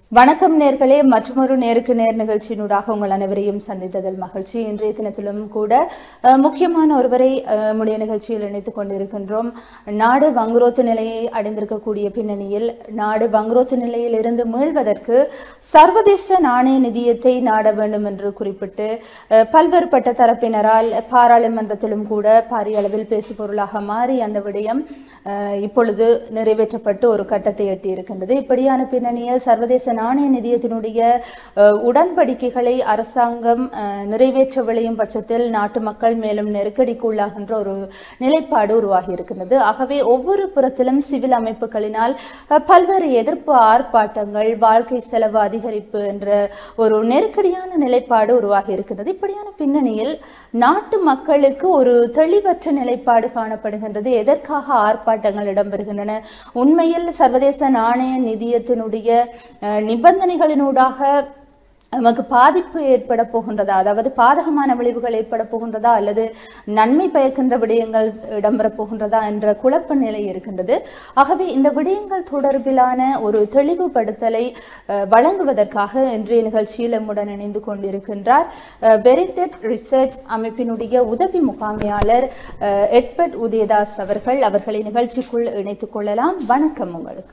வணக்கம் நேர்களே மற்றொரு நேருக்கு நேர் நிகழ்ச்சியினூடாக உங்கள் அனைவரையும் சந்தித்ததில் மகிழ்ச்சி இன்றைய தினத்திலும் கூட அஹ், முக்கியமான ஒருவரை அஹ், நம்முடைய நிகழ்ச்சியில் இணைத்துக் கொண்டிருக்கின்றோம் நாடு வங்குரோத்து நிலையை அடைந்திருக்கக்கூடிய பின்னணியில் நாடு வங்குரோத்து நிலையில் இருந்து மீள்வதற்கு சர்வதேச நாணய நிதியத்தை நாட வேண்டும் என்று குறிப்பிட்டு அஹ், பல்வேறுபட்ட தரப்பினரால் பாராளுமன்றத்திலும் கூட பாரிய அளவில் பேசுபொருளாக மாறி அந்த விடயம் அஹ், இப்பொழுது நிறைவேற்றப்பட்டு ஒரு கட்டத்தை எட்டியிருக்கின்றது இப்படியான பின்னணியில் சர்வதேச நாணய நிதியத்தினுடைய அஹ், உடன்படிக்கைகளை அரசாங்கம் அஹ், நிறைவேற்ற விளையும் பட்சத்தில் நாட்டு மக்கள் மேலும் நெருக்கடிக்கு உள்ளாகின்ற ஒரு நிலைப்பாடு உருவாகி இருக்கின்றது ஆகவே ஒவ்வொரு புறத்திலும் சிவில் அமைப்புகளினால் அஹ், பல்வேறு எதிர்ப்பு ஆர்ப்பாட்டங்கள் வாழ்க்கை செலவு அதிகரிப்பு என்ற ஒரு நெருக்கடியான நிலைப்பாடு உருவாகி இருக்கின்றது இப்படியான பின்னணியில் நாட்டு மக்களுக்கு ஒரு தெளிவற்ற நிலைப்பாடு காணப்படுகின்றது எதற்காக ஆர்ப்பாட்டங்கள் இடம்பெறுகின்றன உண்மையில் சர்வதேச நாணய நிதியத்தினுடைய அஹ், நிபந்தனைகளினூடாக நமக்கு பாதிப்பு ஏற்பட போகின்றதா அதாவது பாதகமான விளைவுகள் ஏற்பட போகின்றதா அல்லது நன்மை பயக்கின்ற விடயங்கள் இடம்பெறப் போகின்றதா என்ற குழப்ப நிலை இருக்கின்றது ஆகவே இந்த விடயங்கள் தொடர்பிலான ஒரு தெளிவுபடுத்தலை அஹ், வழங்குவதற்காக இன்றைய நிகழ்ச்சியில் நம்முடன் இணைந்து கொண்டிருக்கின்றார் பெரிடெட் ரிசர்ச் அமைப்பினுடைய உதவி முகாமையாளர் அஹ், எட்வர்ட் உதயதாஸ் அவர்கள் அவர்களை நிகழ்ச்சிக்குள் இணைத்துக் கொள்ளலாம் வணக்கம் உங்களுக்கு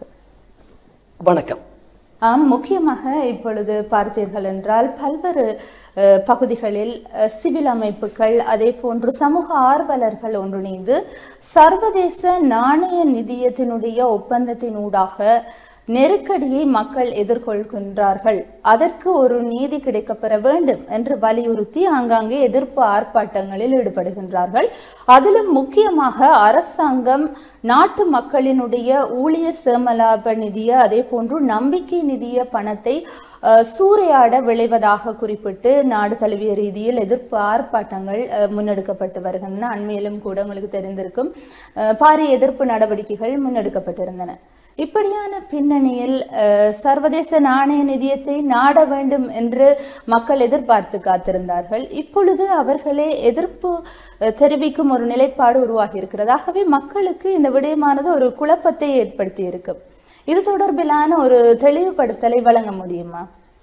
வணக்கம் ஆம் முக்கியமாக இப்பொழுது பார்த்தீர்கள் என்றால் பல்வேறு அஹ், பகுதிகளில் அஹ், சிவில் அமைப்புகள் அதே போன்று சமூக ஆர்வலர்கள் ஒன்றிணைந்து சர்வதேச நாணய நிதியத்தினுடைய ஒப்பந்தத்தினூடாக நெருக்கடியை மக்கள் எதிர்கொள்கின்றார்கள் அதற்கு ஒரு நீதி கிடைக்கப்பெற வேண்டும் என்று வலியுறுத்தி ஆங்காங்கே எதிர்ப்பு ஆர்ப்பாட்டங்களில் ஈடுபடுகின்றார்கள் அதிலும் முக்கியமாக அரசாங்கம் நாட்டு மக்களினுடைய ஊழியர் சேமலாப நிதிய அதே போன்று நம்பிக்கை நிதிய பணத்தை அஹ், சூறையாட விளைவதாக குறிப்பிட்டு நாடு தழுவிய ரீதியில் எதிர்ப்பு ஆர்ப்பாட்டங்கள் அஹ், முன்னெடுக்கப்பட்டு வருகின்றன அண்மையிலும் கூட உங்களுக்கு தெரிந்திருக்கும் அஹ், பாரிய எதிர்ப்பு நடவடிக்கைகள் முன்னெடுக்கப்பட்டிருந்தன இப்படியான பின்னணியில் அஹ், சர்வதேச நாணய நிதியத்தை நாட வேண்டும் என்று மக்கள் எதிர்பார்த்து காத்திருந்தார்கள் இப்பொழுது அவர்களே எதிர்ப்பு அஹ், தெரிவிக்கும் ஒரு நிலைப்பாடு உருவாகி இருக்கிறது ஆகவே மக்களுக்கு இந்த விடயமானது ஒரு குழப்பத்தை ஏற்படுத்தி இருக்கும் இது தொடர்பிலான ஒரு தெளிவுபடுத்தலை வழங்க முடியுமா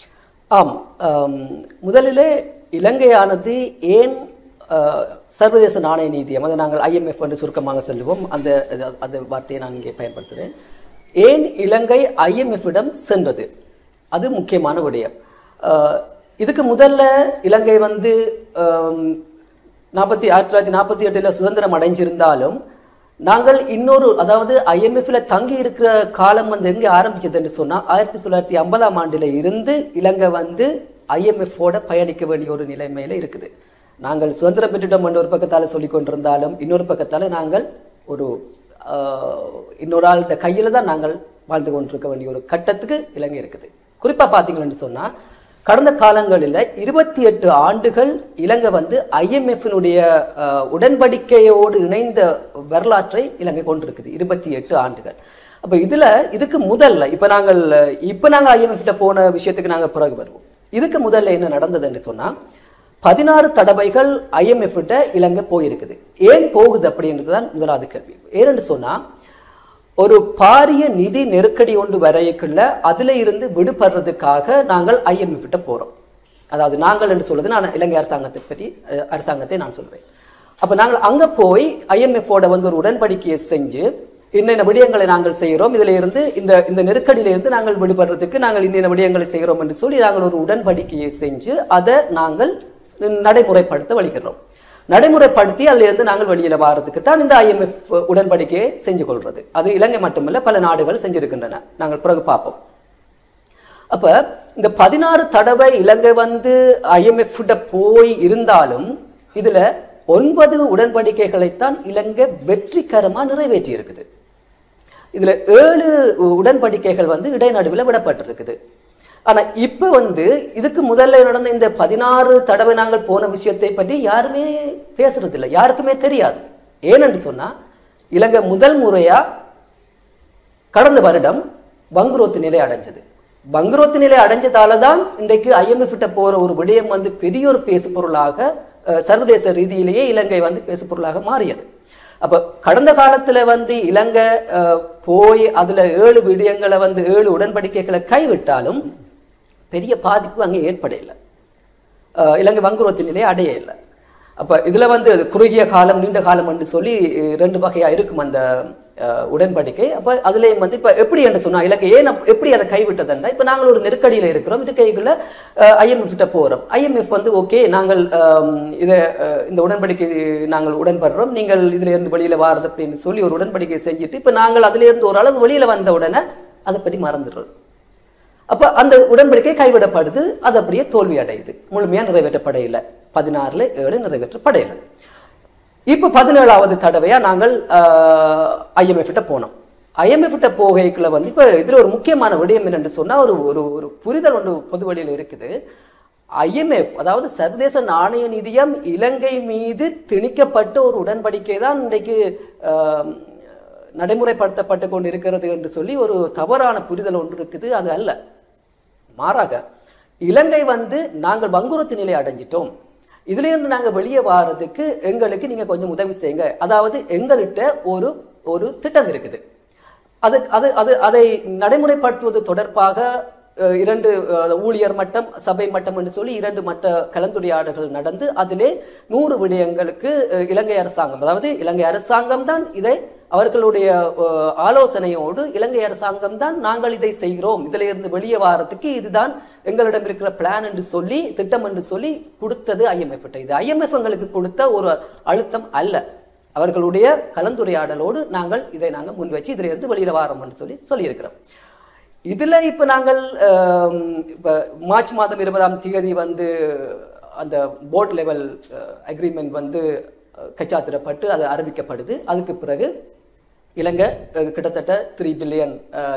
ஆம் ஆம், முதலிலே இலங்கையானது ஏன் ஆஹ், சர்வதேச நாணய நிதியம் அதை நாங்கள் ஐஎம்எஃப் என்று சுருக்கமாக சொல்லுவோம் அந்த அது- அந்த வார்த்தையை நான் இங்கே பயன்படுத்துகிறேன் ஏன் இலங்கை IMF இடம் சென்றது அது முக்கியமான விடயம் ஆஹ், இதுக்கு முதல்ல இலங்கை வந்து ஆம், நாற்பத்தி ஆயிரத்தி தொள்ளாயிரத்தி நாற்பத்தி எட்டில் சுதந்திரம் அடைஞ்சிருந்தாலும் நாங்கள் இன்னொரு அதாவது ஐஎம்எஃப்ல தங்கி இருக்கிற காலம் வந்து எங்கே ஆரம்பிச்சதுன்னு சொன்னால் ஆயிரத்தி தொள்ளாயிரத்தி ஐம்பதாம் ஆண்டில் இருந்து இலங்கை வந்து ஐஎம்எஃபோட பயணிக்க வேண்டிய ஒரு நிலைமையில இருக்குது நாங்கள் சுதந்திரம் பெற்றுட்டோம் என்று ஒரு பக்கத்தால் சொல்லி கொண்டிருந்தாலும் இன்னொரு பக்கத்தால் நாங்கள் ஒரு ஆஹ், இன்னொரு ஆள்கிட்ட கையில் தான் நாங்கள் வாழ்ந்து கொண்டிருக்க வேண்டிய ஒரு கட்டத்துக்கு இலங்கை இருக்குது குறிப்பாக பார்த்தீங்கன்னு சொன்னால் கடந்த காலங்களில் இருபத்தி எட்டு ஆண்டுகள் இலங்கை வந்து ஐஎம்எஃபினுடைய உடன்படிக்கையோடு இணைந்த வரலாற்றை இலங்கை கொண்டிருக்குது இருபத்தி எட்டு ஆண்டுகள் அப்போ இதில் இதுக்கு முதல்ல இப்போ நாங்கள் இப்போ நாங்கள் ஐஎம்எஃப்ட போன விஷயத்துக்கு நாங்கள் பிறகு வருவோம் இதுக்கு முதல்ல என்ன நடந்ததுன்னு சொன்னால் பதினாறு தடவைகள் ஐஎம்எஃப்ட இலங்கை போயிருக்குது ஏன் போகுது அப்படின்றது தான் முதலாவது கேள்வி ஏன்னு சொன்னால் ஒரு பாரிய நிதி நெருக்கடி ஒன்று வரைக்குள்ள அதில் இருந்து விடுபடுறதுக்காக நாங்கள் ஐஎம்எஃப் கிட்ட போகிறோம் அதாவது நாங்கள் என்று சொல்றது நான் இலங்கை அரசாங்கத்தை பற்றி அஹ், அரசாங்கத்தை நான் சொல்கிறேன் அப்போ நாங்கள் அங்கே போய் ஐஎம்எஃபோட வந்து ஒரு உடன்படிக்கையை செஞ்சு இன்னென்ன விடயங்களை நாங்கள் செய்கிறோம் இதில் இருந்து இந்த இந்த நெருக்கடியிலிருந்து நாங்கள் விடுபடுறதுக்கு நாங்கள் இன்னென்ன விடயங்களை செய்கிறோம் என்று சொல்லி நாங்கள் ஒரு உடன்படிக்கையை செஞ்சு அதை நாங்கள் நடைமுறைப்படுத்த வழிகிறோம் நடைமுறைப்படுத்தி அதிலிருந்து இருந்து நாங்கள் வெளியில வாரதுக்கு தான் இந்த ஐஎம்எஃப் உடன்படிக்கையை செஞ்சு கொள்றது அது இலங்கை மட்டுமல்ல பல நாடுகள் செஞ்சிருக்கின்றன நாங்கள் பிறகு பார்ப்போம் அப்ப இந்த பதினாறு தடவை இலங்கை வந்து IMF கிட்ட போய் இருந்தாலும் இதுல ஒன்பது உடன்படிக்கைகளைத்தான் இலங்கை வெற்றிகரமா நிறைவேற்றி இருக்குது இதுல ஏழு உடன்படிக்கைகள் வந்து இடைநடுவில் விடப்பட்டிருக்குது ஆனா இப்ப வந்து இதுக்கு முதல்ல நடந்த இந்த பதினாறு தடவை நாங்கள் போன விஷயத்தை பற்றி யாருமே பேசுறதில்லை யாருக்குமே தெரியாது ஏனென்று சொன்னா இலங்கை முதல் முறையா கடந்த வருடம் வங்குரோத்து நிலை அடைஞ்சது வங்குரோத்து நிலை அடைஞ்சதால தான் இன்றைக்கு ஐஎம்எஃப் கிட்ட போற ஒரு விடயம் வந்து பெரிய ஒரு பேசு பொருளாக அஹ், சர்வதேச ரீதியிலேயே இலங்கை வந்து பேசு பொருளாக மாறியது அப்ப கடந்த காலத்துல வந்து இலங்கை அஹ், போய் அதுல ஏழு விடயங்களை வந்து ஏழு உடன்படிக்கைகளை கைவிட்டாலும் பெரிய பாதிப்பு அங்கே ஏற்படையில்லை அஹ் இலங்கை வங்குரோத்து நிலையை அடைய இல்லை அப்போ இதில் வந்து அது குறுகிய காலம் நீண்ட காலம் என்று சொல்லி அஹ் ரெண்டு வகையாக இருக்கும் அந்த அஹ், உடன்படிக்கை அப்போ அதுலேயும் வந்து இப்போ எப்படி என்று சொன்னால் இலங்கை ஏன் அப்- எப்படி அதை கைவிட்டதுன்னா இப்போ நாங்கள் ஒரு நெருக்கடியில் இருக்கிறோம் இருக்கைக்குள்ள ஐஎம்எஃப் கிட்ட போகிறோம் ஐஎம்எஃப் வந்து ஓகே நாங்கள் அஹ், இதை அஹ், இந்த உடன்படிக்கை நாங்கள் உடன்படுறோம் நீங்கள் இதில் இருந்து வெளியில் வாரது அப்படின்னு சொல்லி ஒரு உடன்படிக்கை செஞ்சுட்டு இப்போ நாங்கள் அதிலிருந்து ஒரு அளவு வெளியில் வந்த உடனே அதை பற்றி மறந்துடுறது அப்போ அந்த உடன்படிக்கை கைவிடப்படுது அது அப்படியே தோல்வி அடையுது முழுமையாக நிறைவேற்றப்படையில பதினாறுல ஏழு நிறைவேற்றப்படையில இப்போ பதினேழாவது தடவையா நாங்கள் ஐஎம்எஃப் கிட்ட போனோம் ஐஎம்எஃப் கிட்ட போகைக்குள்ள வந்து இப்போ இதுல ஒரு முக்கியமான விடயம் என்னன்னு சொன்னா ஒரு ஒரு ஒரு புரிதல் ஒன்று பொது வழியில் இருக்குது ஐஎம்எஃப் அதாவது சர்வதேச நாணய நிதியம் இலங்கை மீது திணிக்கப்பட்ட ஒரு உடன்படிக்கை தான் இன்றைக்கு ஆஹ், நடைமுறைப்படுத்தப்பட்டு கொண்டு இருக்கிறது என்று சொல்லி ஒரு தவறான புரிதல் ஒன்று இருக்குது அது அல்ல மாறாக இலங்கை வந்து நாங்கள் வங்குறுத்து நிலை அடைஞ்சிட்டோம் இதிலிருந்து நாங்கள் வெளியே வாரதுக்கு எங்களுக்கு நீங்கள் கொஞ்சம் உதவி செய்யுங்க அதாவது எங்கள்கிட்ட ஒரு ஒரு திட்டம் இருக்குது அது அது அது அதை நடைமுறைப்படுத்துவது தொடர்பாக அஹ், இரண்டு அஹ், ஊழியர் மட்டம் சபை மட்டம் என்று சொல்லி இரண்டு மட்ட கலந்துரையாடல்கள் நடந்து அதிலே நூறு விடயங்களுக்கு அஹ், இலங்கை அரசாங்கம் அதாவது இலங்கை அரசாங்கம் தான் இதை அவர்களுடைய அஹ், ஆலோசனையோடு இலங்கை அரசாங்கம் தான் நாங்கள் இதை செய்கிறோம் இதில் இருந்து வெளியே வாரத்துக்கு இதுதான் எங்களிடம் இருக்கிற பிளான் என்று சொல்லி திட்டம் என்று சொல்லி கொடுத்தது ஐஎம்எஃப் இது ஐஎம்எஃப் எங்களுக்கு கொடுத்த ஒரு அழுத்தம் அல்ல அவர்களுடைய கலந்துரையாடலோடு நாங்கள் இதை நாங்கள் முன் வச்சு இதில் இருந்து வெளியில் வாரோம்னு சொல்லி சொல்லியிருக்கிறோம் இதில் இப்போ நாங்கள் இப்போ மார்ச் மாதம் இருபதாம் தேதி வந்து அந்த போர்ட் லெவல் அக்ரிமெண்ட் வந்து அஹ், கைச்சாத்திடப்பட்டு அது அறிவிக்கப்படுது அதுக்கு பிறகு இலங்கை அஹ், கிட்டத்தட்ட த்ரீ பில்லியன்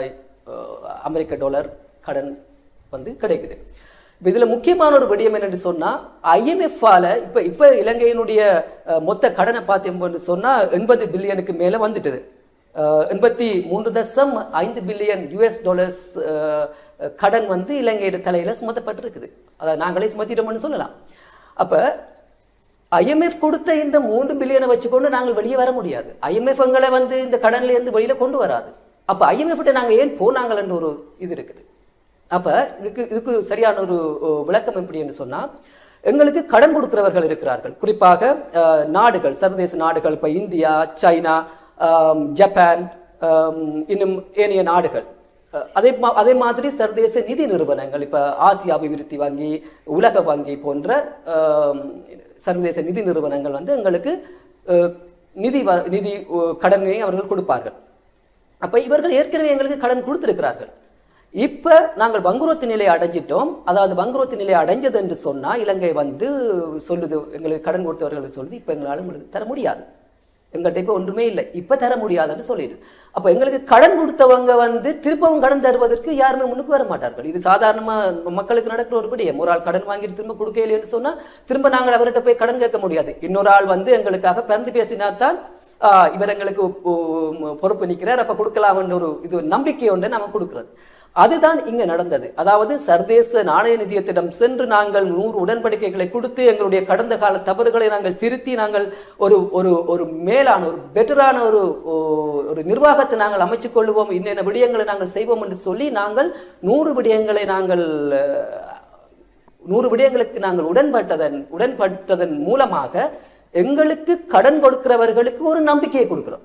அமெரிக்க டாலர் கடன் வந்து கிடைக்குது இப்போ இதில் முக்கியமான ஒரு விடயம் என்னன்னு சொன்னால் ஐஎம்எஃப்பால் இப்போ இப்போ இலங்கையினுடைய அஹ், மொத்த கடனை பார்த்தோம்னு சொன்னால் எண்பது பில்லியனுக்கு மேலே வந்துட்டுது அஹ், எண்பத்தி மூன்று தசம் ஐந்து பில்லியன் யூஎஸ் டாலர்ஸ் அஹ், கடன் வந்து இலங்கையோட தலையில் சுமத்தப்பட்டிருக்குது அதை நாங்களே சுமத்திட்டோம்னு சொல்லலாம் அப்போ ஐஎம்எஃப் கொடுத்த இந்த மூன்று பில்லியனை வச்சுக்கொண்டு நாங்கள் வெளியே வர முடியாது ஐஎம்எஃப் எங்களை வந்து இந்த கடன்ல இருந்து வெளியில கொண்டு வராது அப்போ ஐஎம்எஃப் கிட்ட நாங்கள் ஏன் போனாங்கள்ன்ற ஒரு இது இருக்குது அப்போ இதுக்கு இதுக்கு சரியான ஒரு ஓ, விளக்கம் எப்படின்னு சொன்னா எங்களுக்கு கடன் கொடுக்கிறவர்கள் இருக்கிறார்கள் குறிப்பாக அஹ், நாடுகள் சர்வதேச நாடுகள் இப்போ இந்தியா சைனா ஆம், ஜப்பான் ஆம், இன்னும் ஏனைய நாடுகள் அஹ் அதே மா- அதே மாதிரி சர்வதேச நிதி நிறுவனங்கள் இப்போ ஆசிய அபிவிருத்தி வங்கி உலக வங்கி போன்ற ஆம், சர்வதேச நிதி நிறுவனங்கள் வந்து எங்களுக்கு அஹ், நிதி வ நிதி அஹ், கடனை அவர்கள் கொடுப்பார்கள் அப்போ இவர்கள் ஏற்கனவே எங்களுக்கு கடன் கொடுத்திருக்கிறார்கள் இப்போ நாங்கள் வங்குரோத்து நிலையை அடைஞ்சிட்டோம் அதாவது வங்குரோத்து நிலையை அடைஞ்சது என்று சொன்னால் இலங்கை வந்து சொல்லுது எங்களுக்கு கடன் கொடுத்தவர்கள் சொல்லுது இப்போ எங்களால் உங்களுக்கு தர முடியாது எங்கள்கிட்ட இப்போ ஒன்றுமே இல்லை இப்போ தர முடியாதுன்னு சொல்லிடுது அப்போ எங்களுக்கு கடன் கொடுத்தவங்க வந்து திருப்பவும் கடன் தருவதற்கு யாருமே முன்னுக்கு வர மாட்டார்கள் இது சாதாரணமாக மக்களுக்கு நடக்கிற ஒரு விடயம் ஒரு ஆள் கடன் வாங்கிட்டு திரும்ப கொடுக்க இல்லைன்னு சொன்னால் திரும்ப நாங்கள் அவர்கிட்ட போய் கடன் கேட்க முடியாது இன்னொரு ஆள் வந்து எங்களுக்காக பிறந்து பேசினா தான் ஆஹ், இவர் எங்களுக்கு உ- பொறுப்பு நிற்கிறார் அப்போ கொடுக்கலாம்ன்ற ஒரு இது நம்பிக்கை ஒன்றை நம்ம கொடுக்கிறது அதுதான் இங்க நடந்தது அதாவது சர்வதேச நாணய நிதியத்திடம் சென்று நாங்கள் நூறு உடன்படிக்கைகளை கொடுத்து எங்களுடைய கடந்த கால தவறுகளை நாங்கள் திருத்தி நாங்கள் ஒரு ஒரு ஒரு மேலான ஒரு பெட்டரான ஒரு ஓ- ஒரு நிர்வாகத்தை நாங்கள் அமைச்சுக் கொள்வோம் இன்னென்ன விடயங்களை நாங்கள் செய்வோம் என்று சொல்லி நாங்கள் நூறு விடயங்களை நாங்கள் அஹ், நூறு விடயங்களுக்கு நாங்கள் உடன்பட்டதன் உடன்பட்டதன் மூலமாக எங்களுக்கு கடன் கொடுக்கிறவர்களுக்கு ஒரு நம்பிக்கையை கொடுக்கிறோம்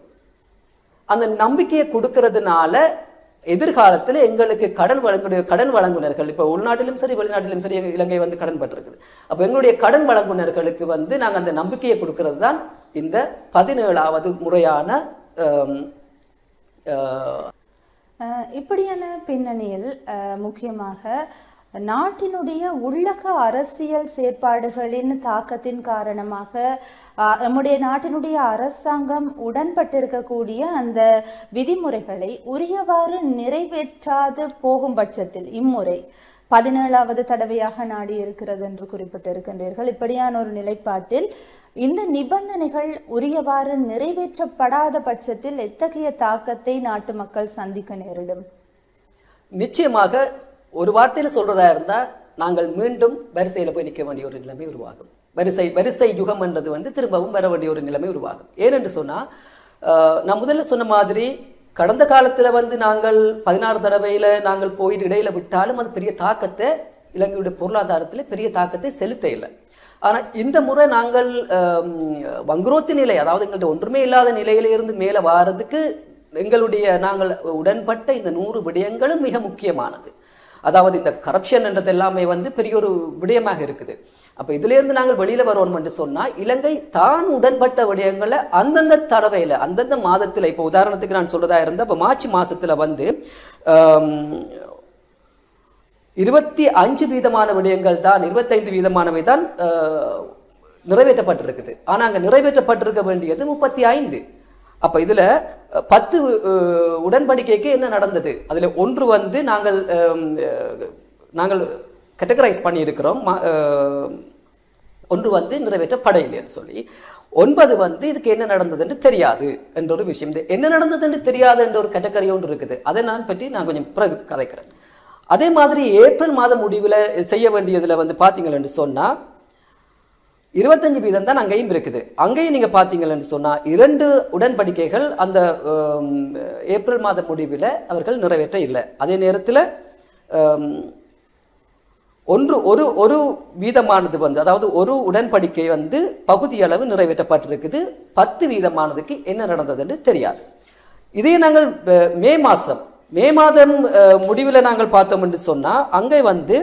அந்த நம்பிக்கையை கொடுக்கறதுனால எதிர்காலத்தில் எங்களுக்கு கடன் வழங்குடைய கடன் வழங்குனர்கள் இப்போ உள்நாட்டிலும் சரி வெளிநாட்டிலும் சரி எங்க இலங்கை வந்து கடன் பட்டிருக்குது அப்போ எங்களுடைய கடன் வழங்குனர்களுக்கு வந்து நாங்கள் அந்த நம்பிக்கையை கொடுக்கறது தான் இந்த பதினேழாவது முறையான ஆம், ஆஹ், அஹ் இப்படியான பின்னணியில் அஹ், முக்கியமாக நாட்டினுடைய உள்ளக அரசியல் செயற்பாடுகளின் தாக்கத்தின் காரணமாக அஹ், நம்முடைய நாட்டினுடைய அரசாங்கம் உடன்பட்டிருக்கக்கூடிய அந்த விதிமுறைகளை உரியவாறு நிறைவேற்றாது போகும் பட்சத்தில் இம்முறை பதினேழாவது தடவையாக நாடி இருக்கிறது என்று குறிப்பிட்டிருக்கின்றீர்கள் இப்படியான ஒரு நிலைப்பாட்டில் இந்த நிபந்தனைகள் உரியவாறு நிறைவேற்றப்படாத பட்சத்தில் எத்தகைய தாக்கத்தை நாட்டு மக்கள் சந்திக்க நேரிடும் நிச்சயமாக ஒரு வார்த்தையில சொல்றதா இருந்தா நாங்கள் மீண்டும் வரிசையில போய் நிற்க வேண்டிய ஒரு நிலைமை உருவாகும் வரிசை வரிசை யுகம் என்றது வந்து திரும்பவும் வர வேண்டிய ஒரு நிலைமை உருவாகும் ஏனென்று சொன்னா ஆஹ், நான் முதல்ல சொன்ன மாதிரி கடந்த காலத்துல வந்து நாங்கள் பதினாறு தடவையில நாங்கள் போயிட்டு இடையில விட்டாலும் அது பெரிய தாக்கத்தை இலங்கையுடைய பொருளாதாரத்தில் பெரிய தாக்கத்தை செலுத்த இல்லை ஆனால் இந்த முறை நாங்கள் ஆம், வங்குரோத்து நிலை அதாவது எங்கள்ட்ட ஒன்றுமே இல்லாத நிலையிலிருந்து மேலே வாரதுக்கு எங்களுடைய நாங்கள் உடன்பட்ட இந்த நூறு விடயங்களும் மிக முக்கியமானது அதாவது இந்த கரப்ஷன் என்றது எல்லாமே வந்து பெரிய ஒரு விடயமாக இருக்குது அப்போ இதிலிருந்து நாங்கள் வெளியில் வரோம் என்று சொன்னால் இலங்கை தான் உடன்பட்ட விடயங்களை அந்தந்த தடவையில் அந்தந்த மாதத்தில் இப்போ உதாரணத்துக்கு நான் சொல்றதா இருந்தால் இப்போ மார்ச் மாசத்துல வந்து ஆம், இருபத்தி அஞ்சு வீதமான விடயங்கள் தான் இருபத்தைந்து வீதமானவை தான் அஹ், நிறைவேற்றப்பட்டிருக்குது ஆனால் அங்கே நிறைவேற்றப்பட்டிருக்க வேண்டியது முப்பத்தி ஐந்து அப்போ இதில் பத்து அஹ், உடன்படிக்கைக்கு என்ன நடந்தது அதில் ஒன்று வந்து நாங்கள் அஹ், நாங்கள் கேட்டகரைஸ் பண்ணியிருக்கிறோம் ம- அஹ், ஒன்று வந்து நிறைவேற்றப்படையில்லைன்னு சொல்லி ஒன்பது வந்து இதுக்கு என்ன நடந்ததுன்னு தெரியாது என்ற ஒரு விஷயம் இது என்ன நடந்ததுன்னு தெரியாது என்ற ஒரு கேட்டகரி ஒன்று இருக்குது அதை நான் பற்றி நான் கொஞ்சம் பிறகு கதைக்கிறேன் அதே மாதிரி ஏப்ரல் மாத முடிவில் செய்ய வேண்டியதில் வந்து பார்த்தீங்கன்னு சொன்னால் இருபத்தஞ்சு வீதம் தான் அங்கேயும் இருக்குது அங்கேயும் நீங்கள் பார்த்தீங்கன்னு சொன்னால் இரண்டு உடன்படிக்கைகள் அந்த ஹம், ஏப்ரல் மாத முடிவில் அவர்கள் நிறைவேற்ற இல்லை அதே நேரத்தில் ஒன்று ஒரு ஒரு வீதமானது வந்து அதாவது ஒரு உடன்படிக்கை வந்து பகுதியளவு நிறைவேற்றப்பட்டிருக்குது பத்து வீதமானதுக்கு என்ன நடந்ததுன்னு தெரியாது இதே நாங்கள் அஹ், மே மாதம் மே மாதம் முடிவில் நாங்கள் பார்த்தோம் என்று சொன்னால் அங்கே வந்து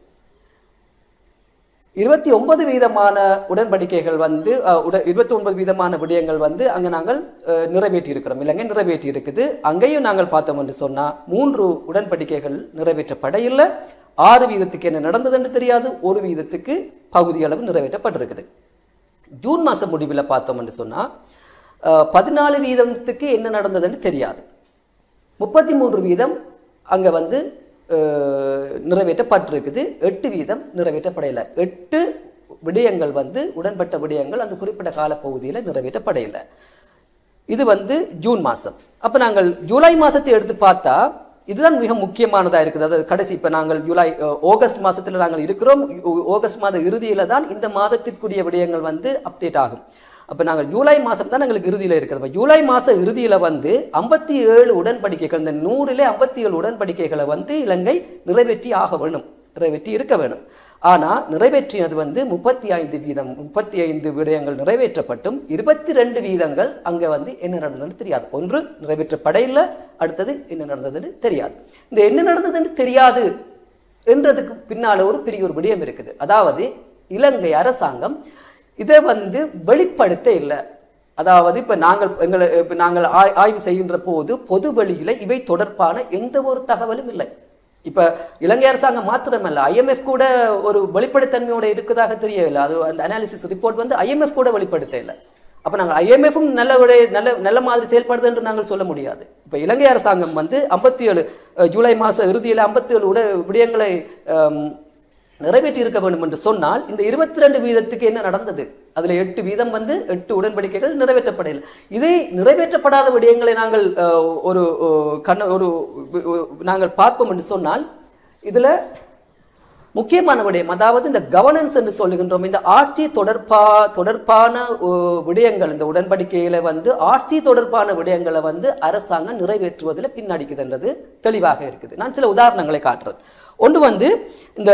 இருபத்தி ஒன்பது வீதமான உடன்படிக்கைகள் வந்து அஹ், உட இருபத்தி ஒன்பது வீதமான விடயங்கள் வந்து அங்கே நாங்கள் அஹ், நிறைவேற்றி இருக்கிறோம் இலங்கை நிறைவேற்றி இருக்குது அங்கேயும் நாங்கள் பார்த்தோம் என்று சொன்னால் மூன்று உடன்படிக்கைகள் நிறைவேற்றப்பட இல்லை ஆறு வீதத்துக்கு என்ன நடந்ததுன்னு தெரியாது ஒரு வீதத்துக்கு பகுதியளவு நிறைவேற்றப்பட்டிருக்குது ஜூன் மாதம் முடிவில் பார்த்தோம் என்று சொன்னால் பதினாலு வீதத்துக்கு என்ன நடந்ததுன்னு தெரியாது முப்பத்தி மூன்று வீதம் அங்கே வந்து அஹ், நிறைவேற்றப்பட்டிருக்குது எட்டு வீதம் நிறைவேற்றப்படையலை எட்டு விடயங்கள் வந்து உடன்பட்ட விடயங்கள் அந்த குறிப்பிட்ட காலப்பகுதியில் நிறைவேற்றப்படையலை இது வந்து ஜூன் மாதம் அப்போ நாங்கள் ஜூலை மாதத்தை எடுத்து பார்த்தா இதுதான் மிக முக்கியமானதாக இருக்குது அதாவது கடைசி இப்போ நாங்கள் ஜூலை அஹ், ஆகஸ்ட் மாதத்தில் நாங்கள் இருக்கிறோம் ஓ- ஆகஸ்ட் மாத இறுதியில் தான் இந்த மாதத்திற்குரிய விடயங்கள் வந்து அப்டேட் ஆகும் அப்போ நாங்கள் ஜூலை மாதம் தான் எங்களுக்கு இறுதியில் இருக்குது அப்போ ஜூலை மாத இறுதியில் வந்து ஐம்பத்தி ஏழு உடன்படிக்கைகள் இந்த நூறிலே ஐம்பத்தி ஏழு உடன்படிக்கைகளை வந்து இலங்கை நிறைவேற்றி ஆக வேணும் நிறைவேற்றி இருக்க வேணும் ஆனால் நிறைவேற்றினது வந்து முப்பத்தி ஐந்து வீதம் முப்பத்தி ஐந்து விடயங்கள் நிறைவேற்றப்பட்டும் இருபத்தி ரெண்டு வீதங்கள் அங்கே வந்து என்ன நடந்ததுன்னு தெரியாது ஒன்று நிறைவேற்றப்பட இல்லை அடுத்தது என்ன நடந்ததுன்னு தெரியாது இந்த என்ன நடந்ததுன்னு தெரியாது என்றதுக்கு பின்னால் ஒரு பெரிய ஒரு விடயம் இருக்குது அதாவது இலங்கை அரசாங்கம் இதை வந்து வெளிப்படுத்த இல்லை அதாவது இப்போ நாங்கள் எங்களை இப்போ நாங்கள் ஆய் ஆய்வு செய்கின்ற போது பொது வெளியில் இவை தொடர்பான எந்த ஒரு தகவலும் இல்லை இப்போ இலங்கை அரசாங்கம் மாத்திரமல்ல ஐஎம்எஃப் கூட ஒரு வெளிப்படைத்தன்மையோட இருக்குதாக தெரியவில்லை அது அந்த அனாலிசிஸ் ரிப்போர்ட் வந்து ஐஎம்எஃப் கூட வெளிப்படுத்த இல்லை அப்போ நாங்கள் ஐஎம்எஃப்பும் நல்ல விட நல்ல நல்ல மாதிரி செயல்படுது என்று நாங்கள் சொல்ல முடியாது இப்போ இலங்கை அரசாங்கம் வந்து ஐம்பத்தி ஏழு ஜூலை மாத இறுதியில் ஐம்பத்தி ஏழு உட விடயங்களை ஆம், நிறைவேற்றி இருக்க வேண்டும் என்று சொன்னால் இந்த இருபத்தி ரெண்டு வீதத்துக்கு என்ன நடந்தது அதில் எட்டு வீதம் வந்து எட்டு உடன்படிக்கைகள் நிறைவேற்றப்படவில்லை இதே நிறைவேற்றப்படாத விடயங்களை நாங்கள் அஹ், ஒரு அஹ், கண்ண ஒரு அஹ், நாங்கள் பார்ப்போம் என்று சொன்னால் இதில் முக்கியமான விடயம் அதாவது இந்த கவர்னன்ஸ் என்று சொல்லுகின்றோம் இந்த ஆட்சி தொடர்பா தொடர்பான அஹ், விடயங்கள் இந்த உடன்படிக்கையில வந்து ஆட்சி தொடர்பான விடயங்களை வந்து அரசாங்கம் நிறைவேற்றுவதில் பின்னடிக்குதுன்றது தெளிவாக இருக்குது நான் சில உதாரணங்களை காட்டுறேன் ஒன்று வந்து இந்த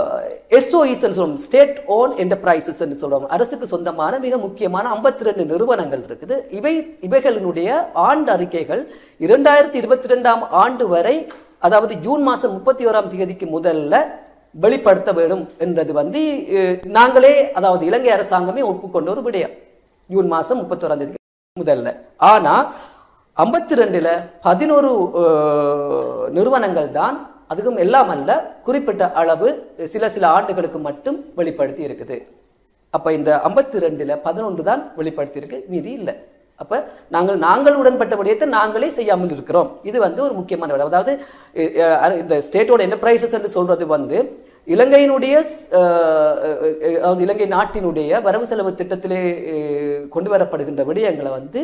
எஸ்ஓஇஸ் சொல்லுவோம் ஸ்டேட் ஓன் என்டர்பிரைசஸ் என்று சொல்லுவோம் அரசுக்கு சொந்தமான மிக முக்கியமான ஐம்பத்தி ரெண்டு நிறுவனங்கள் இருக்குது இவை இவைகளினுடைய ஆண்டு அறிக்கைகள் இரண்டாயிரத்தி இருபத்தி ரெண்டாம் ஆண்டு வரை அதாவது ஜூன் மாதம் முப்பத்தி ஓராம் தேதிக்கு முதல்ல வெளிப்படுத்த வேண்டும் என்றது வந்து அஹ், நாங்களே அதாவது இலங்கை அரசாங்கமே ஒப்புக்கொண்ட ஒரு விடயம் ஜூன் மாதம் முப்பத்தோராம் தேதி முதல்ல ஆனால் ஐம்பத்தி ரெண்டில் பதினோரு நிறுவனங்கள் தான் அதுக்கும் எல்லாம் அல்ல குறிப்பிட்ட அளவு சில சில ஆண்டுகளுக்கு மட்டும் வெளிப்படுத்தி இருக்குது அப்போ இந்த ஐம்பத்தி ரெண்டில் பதினொன்று தான் வெளிப்படுத்தியிருக்கு மீதி இல்லை அப்போ நாங்கள் நாங்கள் உடன்பட்ட விடயத்தை நாங்களே செய்யாமல் இருக்கிறோம் இது வந்து ஒரு முக்கியமான விடம் அதாவது அஹ், அஹ், இந்த ஸ்டேட்டோட என்டர்பிரைசஸ் என்று சொல்றது வந்து இலங்கையினுடைய அஹ், அஹ், அதாவது இலங்கை நாட்டினுடைய வரவு செலவு திட்டத்திலே அஹ், கொண்டு வரப்படுகின்ற விடயங்களை வந்து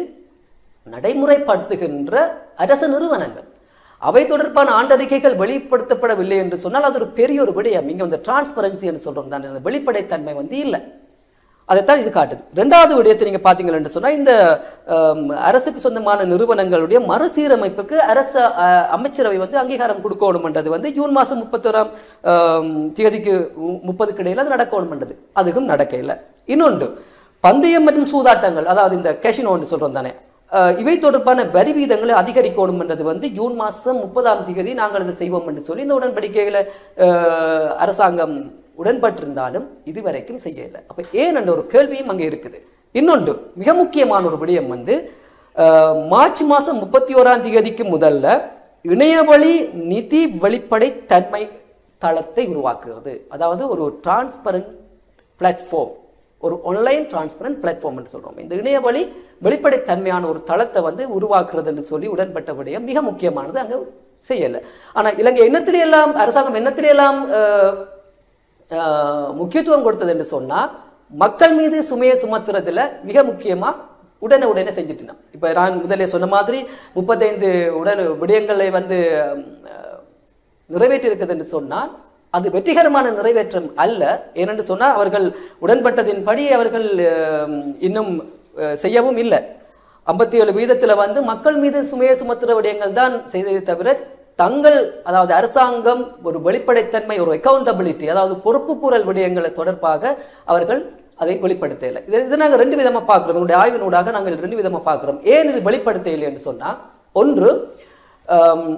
நடைமுறைப்படுத்துகின்ற அரச நிறுவனங்கள் அவை தொடர்பான ஆண்டறிக்கைகள் வெளிப்படுத்தப்படவில்லை என்று சொன்னால் அது ஒரு பெரிய ஒரு விடயம் இங்கே வந்து டிரான்ஸ்பரன்சி என்று சொல்கிறோம் தான் இந்த வெளிப்படைத்தன்மை வந்து இல்லை அதைத்தான் இது காட்டுது ரெண்டாவது விடயத்தை நீங்கள் பார்த்தீங்கன்னு சொன்னால் இந்த ஆம், அரசுக்கு சொந்தமான நிறுவனங்களுடைய மறுசீரமைப்புக்கு அரச அ, அமைச்சரவை வந்து அங்கீகாரம் கொடுக்கணும்ன்றது வந்து ஜூன் மாதம் முப்பத்தோராம் தேதிக்கு முப்பதுக்கு இடையில் அது நடக்கணும்ன்றது அதுக்கும் நடக்க இல்லை இன்னொன்று பந்தயம் மற்றும் சூதாட்டங்கள் அதாவது இந்த கேஷினோன்னு சொல்கிறோம் தானே அஹ், இவை தொடர்பான வரி வீதங்களை அதிகரிக்கணும் என்றது வந்து ஜூன் மாதம் முப்பதாம் தேதி நாங்கள் இதை செய்வோம் என்று சொல்லி இந்த உடன்படிக்கைகளை அஹ், அரசாங்கம் உடன்பட்டிருந்தாலும் இதுவரைக்கும் செய்யலை அப்போ ஏன் என்ற ஒரு கேள்வியும் அங்கே இருக்குது இன்னொன்று மிக முக்கியமான ஒரு விடயம் வந்து அஹ், மார்ச் மாதம் முப்பத்தி ஓராம் தேதிக்கு முதல்ல இணையவழி நிதி வெளிப்படை தன்மை தளத்தை உருவாக்குகிறது அதாவது ஒரு டிரான்ஸ்பரண்ட் பிளாட்ஃபார்ம் ஒரு ஆன்லைன் டிரான்ஸ்பரண்ட் பிளாட்ஃபார்ம்னு சொல்கிறோம் இந்த இணையவழி வெளிப்படைத்தன்மையான ஒரு தளத்தை வந்து உருவாக்குறதுன்னு சொல்லி உடன்பட்ட விடயம் மிக முக்கியமானது அங்கே செய்யலை ஆனால் இலங்கை எண்ணத்திலே எல்லாம் அரசாங்கம் எண்ணத்திலே எல்லாம் அஹ், அஹ், முக்கியத்துவம் கொடுத்தது என்று சொன்னால் மக்கள் மீது சுமையை சுமத்துறதுல மிக முக்கியமாக உடனே உடனே செஞ்சுட்டினான் இப்போ நான் முதல்ல சொன்ன மாதிரி முப்பத்தைந்து உடன் விடயங்களை வந்து அஹ், நிறைவேற்றி இருக்குது என்று சொன்னால் அது வெற்றிகரமான நிறைவேற்றம் அல்ல ஏனென்று சொன்னால் அவர்கள் உடன்பட்டதின்படி அவர்கள் அஹ், இன்னும் அஹ், செய்யவும் இல்லை ஐம்பத்தி ஏழு வீதத்தில் வந்து மக்கள் மீது சுமையை சுமத்துற விடயங்கள் தான் செய்ததை தவிர தங்கள் அதாவது அரசாங்கம் ஒரு வெளிப்படைத்தன்மை ஒரு அக்கௌண்டபிலிட்டி அதாவது பொறுப்புக்கூறல் விடயங்களை தொடர்பாக அவர்கள் அதை வெளிப்படுத்தவில்லை இதை இதை நாங்கள் ரெண்டு விதமாக பார்க்குறோம் எங்களுடைய ஆய்வினூடாக நாங்கள் ரெண்டு விதமாக பார்க்குறோம் ஏன் இது வெளிப்படுத்தவில்லை என்று சொன்னால் ஒன்று ஆம்,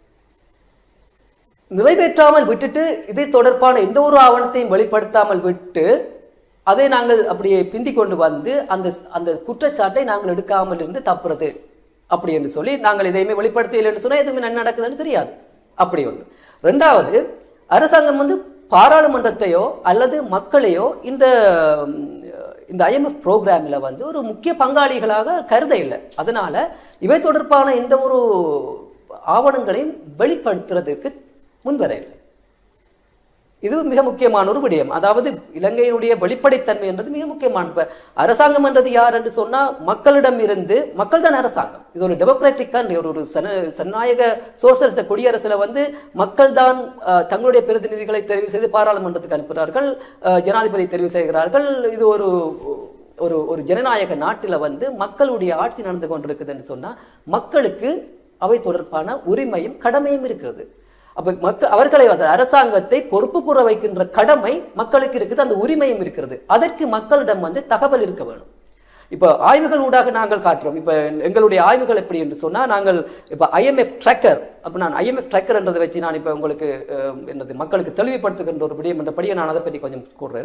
நிறைவேற்றாமல் விட்டுட்டு இதை தொடர்பான எந்த ஒரு ஆவணத்தையும் வெளிப்படுத்தாமல் விட்டு அதை நாங்கள் அப்படியே பிந்தி கொண்டு வந்து அந்த அந்த குற்றச்சாட்டை நாங்கள் எடுக்காமல் இருந்து தப்புறது அப்படி என்று சொல்லி நாங்கள் எதையுமே வெளிப்படுத்தவில்லை என்று சொன்னால் எதுவுமே என்ன நடக்குதுன்னு தெரியாது அப்படி ஒன்று ரெண்டாவது அரசாங்கம் வந்து பாராளுமன்றத்தையோ அல்லது மக்களையோ இந்த ம், இந்த ஐஎம்எஃப் ப்ரோக்ராமில் வந்து ஒரு முக்கிய பங்காளிகளாக கருத இல்லை அதனால இவை தொடர்பான எந்த ஒரு ஆவணங்களையும் வெளிப்படுத்துறதுக்கு முன்வர இல்லை இது மிக முக்கியமான ஒரு விடயம் அதாவது இலங்கையினுடைய வெளிப்படைத்தன்மை என்றது மிக முக்கியமானது இப்போ அரசாங்கம் என்றது யார் என்று சொன்னால் மக்களிடம் இருந்து மக்கள் தான் அரசாங்கம் இது ஒரு டெமோக்ராட்டிக்கான ஒரு ஒரு சன சனநாயக சோசலிச குடியரசில் வந்து மக்கள் தான் அஹ், தங்களுடைய பிரதிநிதிகளை தெரிவு செய்து பாராளுமன்றத்துக்கு அனுப்புகிறார்கள் அஹ், ஜனாதிபதி தெரிவு செய்கிறார்கள் இது ஒரு ஒரு ஒரு ஜனநாயக நாட்டில் வந்து மக்களுடைய ஆட்சி நடந்து கொண்டிருக்குதுன்னு சொன்னால் மக்களுக்கு அவை தொடர்பான உரிமையும் கடமையும் இருக்கிறது அப்போ மக்கள் அவர்களை அந்த அரசாங்கத்தை பொறுப்பு கூற வைக்கின்ற கடமை மக்களுக்கு இருக்குது அந்த உரிமையும் இருக்கிறது அதற்கு மக்களிடம் வந்து தகவல் இருக்க வேணும் இப்போ ஆய்வுகள் ஊடாக நாங்கள் காட்டுறோம் இப்போ எங்களுடைய ஆய்வுகள் எப்படி என்று சொன்னால் நாங்கள் இப்போ ஐஎம்எஃப் ட்ராக்கர் அப்போ நான் ஐஎம்எஃப் ட்ராக்கர்ன்றதை வச்சு நான் இப்போ உங்களுக்கு அஹ், என்னது மக்களுக்கு தெளிவுபடுத்துகின்ற ஒரு விடயம் என்றபடியே நான் அதை பற்றி கொஞ்சம் கூறுறேன்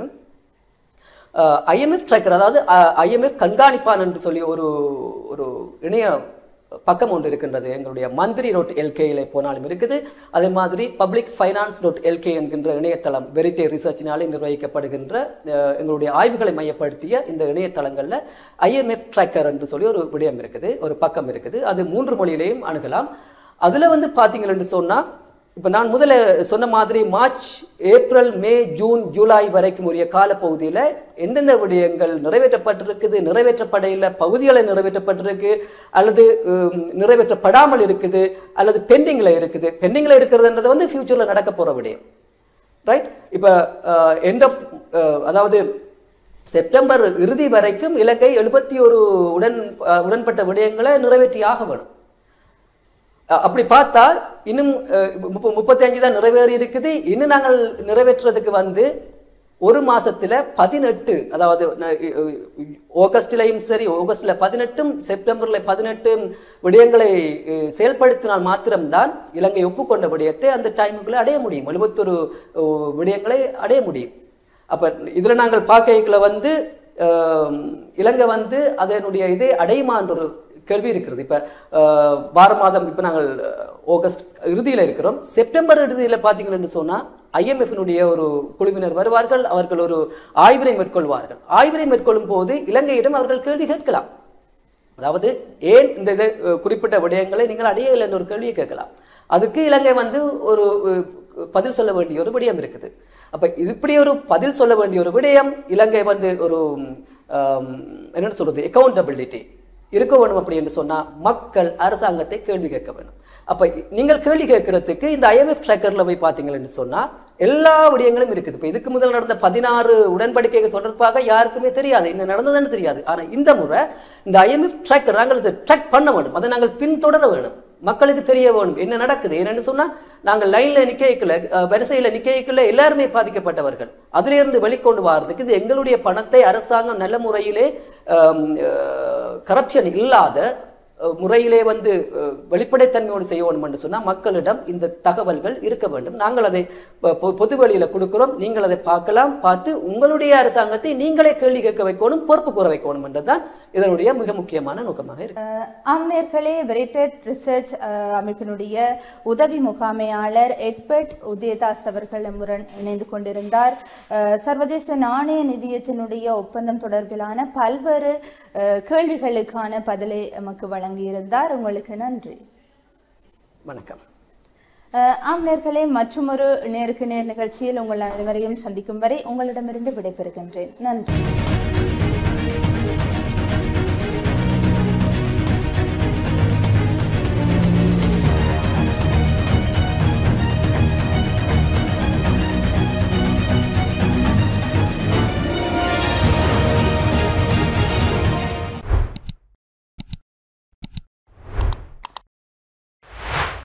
ஐஎம்எஃப் ட்ராக்கர் அதாவது ஐஎம்எஃப் கண்காணிப்பான் என்று சொல்லி ஒரு ஒரு இணைய பக்கம் ஒன்று இருக்கின்றது எங்களுடைய மந்திரி டாட் எல்கேயில் போனாலும் இருக்குது அதே மாதிரி பப்ளிக் ஃபைனான்ஸ் டாட் எல்கே என்கின்ற இணையதளம் வெரிட்டே ரிசர்ச்சினாலே நிர்வகிக்கப்படுகின்ற அஹ், எங்களுடைய ஆய்வுகளை மையப்படுத்திய இந்த இணையதளங்களில் ஐஎம்எஃப் ட்ராக்கர் என்று சொல்லி ஒரு விடயம் இருக்குது ஒரு பக்கம் இருக்குது அது மூன்று மொழியிலையும் அணுகலாம் அதில் வந்து பார்த்தீங்கன்னு சொன்னால் இப்போ நான் முதல்ல சொன்ன மாதிரி March April May June July வரைக்கும் உரிய காலப்பகுதியில் எந்தெந்த விடயங்கள் நிறைவேற்றப்பட்டிருக்குது நிறைவேற்றப்படையில் பகுதிகளை நிறைவேற்றப்பட்டிருக்கு அல்லது உம், நிறைவேற்றப்படாமல் இருக்குது அல்லது பெண்டிங்கில் இருக்குது பெண்டிங்கில் இருக்கிறதுன்றது வந்து ஃப்யூச்சரில் நடக்க போகிற விடயம் ரைட் இப்போ எண்ட் ஆஃப் அதாவது செப்டம்பர் இறுதி வரைக்கும் இலங்கை எழுபத்தி ஒரு உடன் அஹ், உடன்பட்ட விடயங்களை நிறைவேற்றி ஆக வேணும் அஹ் அப்படி பார்த்தா இன்னும் அஹ், முப்ப முப்பத்தஞ்சு தான் நிறைவேறி இருக்குது இன்னும் நாங்கள் நிறைவேற்றுறதுக்கு வந்து ஒரு மாசத்துல பதினெட்டு அதாவது ந- அஹ், ஆகஸ்ட்லயும் சரி ஆகஸ்ட்ல பதினெட்டும் செப்டம்பர்ல பதினெட்டும் விடயங்களை அஹ், செயல்படுத்தினால் மாத்திரம்தான் இலங்கை ஒப்புக்கொண்ட விடயத்தை அந்த டைமுக்குள்ள அடைய முடியும் எழுபத்தொரு அஹ், விடயங்களை அடைய முடியும் அப்ப இதுல நாங்கள் பார்க்கைக்குள்ள வந்து அஹ், இலங்கை வந்து அதனுடைய இதை அடையுமான்ற ஒரு கேள்வி இருக்கிறது இப்போ வார மாதம் இப்போ நாங்கள் அஹ், ஆகஸ்ட் இறுதியில் இருக்கிறோம் செப்டம்பர் இறுதியில் பார்த்தீங்கன்னு சொன்னால் ஐஎம்எஃபினுடைய ஒரு குழுவினர் வருவார்கள் அவர்கள் ஒரு ஆய்வினை மேற்கொள்வார்கள் ஆய்வினை மேற்கொள்ளும் போது இலங்கையிடம் அவர்கள் கேள்வி கேட்கலாம் அதாவது ஏன் இந்த இதை அஹ், குறிப்பிட்ட விடயங்களை நீங்கள் அடையவில்லை என்ற ஒரு கேள்வியை கேட்கலாம் அதுக்கு இலங்கை வந்து ஒரு அஹ், பதில் சொல்ல வேண்டிய ஒரு விடயம் இருக்குது அப்ப இது இப்படி ஒரு பதில் சொல்ல வேண்டிய ஒரு விடயம் இலங்கை வந்து ஒரு ஆம், என்னன்னு சொல்றது அக்கௌண்டபிலிட்டி இருக்க வேணும் அப்படி என்று சொன்னா மக்கள் அரசாங்கத்தை கேள்வி கேட்க வேணும் அப்ப நீங்கள் கேள்வி கேட்கறதுக்கு இந்த ஐஎம்எஃப் ட்ராக்கர்ல போய் பார்த்தீங்கன்னு சொன்னா எல்லா விடயங்களும் இருக்குது இப்போ இதுக்கு முதல் நடந்த பதினாறு உடன்படிக்கைகள் தொடர்பாக யாருக்குமே தெரியாது என்ன நடந்ததுன்னு தெரியாது ஆனா இந்த முறை இந்த ஐஎம்எஃப் ட்ராக்கர் நாங்கள் இதை ட்ராக் பண்ண வேண்டும் அதை நாங்கள் பின்தொடர வேணும் மக்களுக்கு தெரிய வேணும் என்ன நடக்குது என்னன்னு சொன்னா நாங்கள் லைன்ல நிக்கல வரிசையில நிக்கல எல்லாருமே பாதிக்கப்பட்டவர்கள் அதிலிருந்து இருந்து வெளிக்கொண்டு வர்றதுக்கு இது எங்களுடைய பணத்தை அரசாங்கம் நல்ல முறையிலே கரப்ஷன் இல்லாத அஹ், முறையிலே வந்து அஹ், வெளிப்படைத்தன்மையோடு செய்ய வேண்டும் என்று சொன்னால் மக்களிடம் இந்த தகவல்கள் இருக்க வேண்டும் நாங்கள் அதை பொ- பொ- பொது வழியில் கொடுக்கிறோம் நீங்கள் அதை பார்க்கலாம் பார்த்து உங்களுடைய அரசாங்கத்தை நீங்களே கேள்வி கேட்க வைக்கணும் பொறுப்பு கூற வைக்கணும் என்றுதான் இதனுடைய மிக முக்கியமான நோக்கமாக இருக்கு அஹ், ஆம்நேர்களே வெரிட்டட் ரிசர்ச் அஹ், அமைப்பினுடைய உதவி முகாமையாளர் எட்வர்ட் உதயதாஸ் அவர்கள் நம்முடன் இணைந்து கொண்டிருந்தார் அஹ், சர்வதேச நாணய நிதியத்தினுடைய ஒப்பந்தம் தொடர்பிலான பல்வேறு அஹ், கேள்விகளுக்கான பதிலை எமக்கு வழங்கியிருந்தார் உங்களுக்கு நன்றி வணக்கம் அஹ், ஆம் நேர்களே மற்றொரு நேருக்கு நேர் நிகழ்ச்சியில் உங்கள் அனைவரையும் சந்திக்கும் வரை உங்களிடமிருந்து விடைபெறுகின்றேன் நன்றி